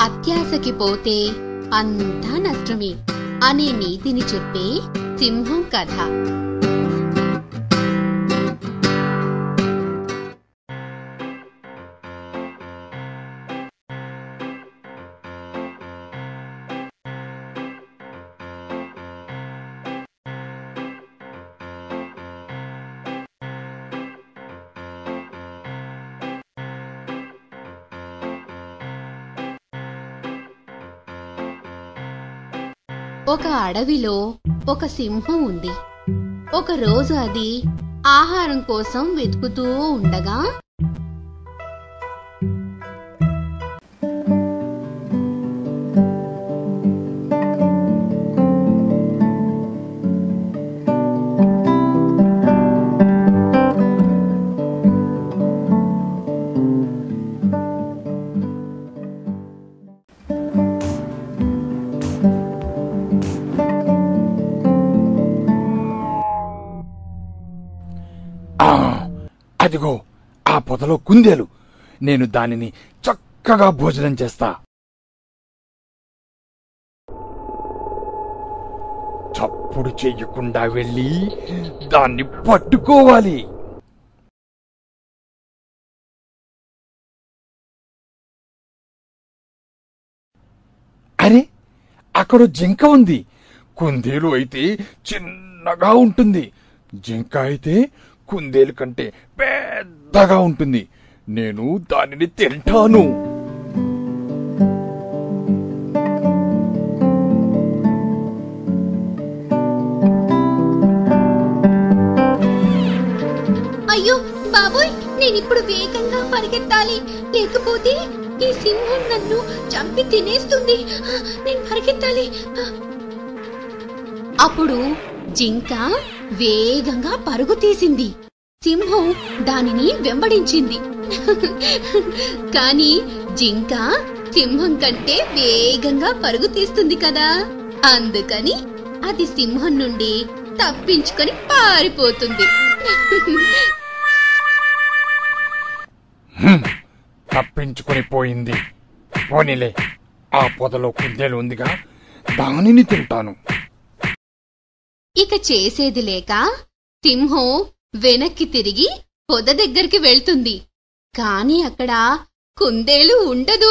అత్యాశకి పోతే అంతా నష్టమే అనే నీతిని చెప్పే సింహం కథ ఒక అడవిలో ఒక సింహం ఉంది ఒక రోజు అది ఆహారం కోసం వెతుకుతూ ఉండగా ఆ, అదిగో ఆ పొదలో కుందేలు నేను దానిని చక్కగా భోజనం చేస్తా చప్పుడు చెయ్యకుండా వెళ్ళి దాన్ని పట్టుకోవాలి అరే అక్కడ జింక ఉంది కుందేలు అయితే చిన్నగా ఉంటుంది జింక అయితే కుందేలు కంటే పెద్దగా ఉంటుంది నేను దానిని తింటాను అయ్యో బాబోయ్ నేనిప్పుడు వేగంగా పరిగెత్తాలి లేకపోతే ఈ సింహం నన్ను చంపి తినేస్తుంది నేను పరిగెత్తాలి అప్పుడు జింక వేగంగా పరుగు తీసింది సింహం దానిని వెంబడించింది కాని జింక సింహం కంటే వేగంగా పరుగు తీస్తుంది కదా అందుకని అది సింహం నుండి తప్పించుకొని పారిపోతుంది హ్మ్, తప్పించుకొని పోయింది పోనీలే ఆ పొదలో కుందేలు ఉందిగా దానిని తింటాను ఇక చేసేది లేక సింహం వెనక్కి తిరిగి పొద దగ్గరికి వెళ్తుంది కాని అక్కడ కుందేలు ఉండదు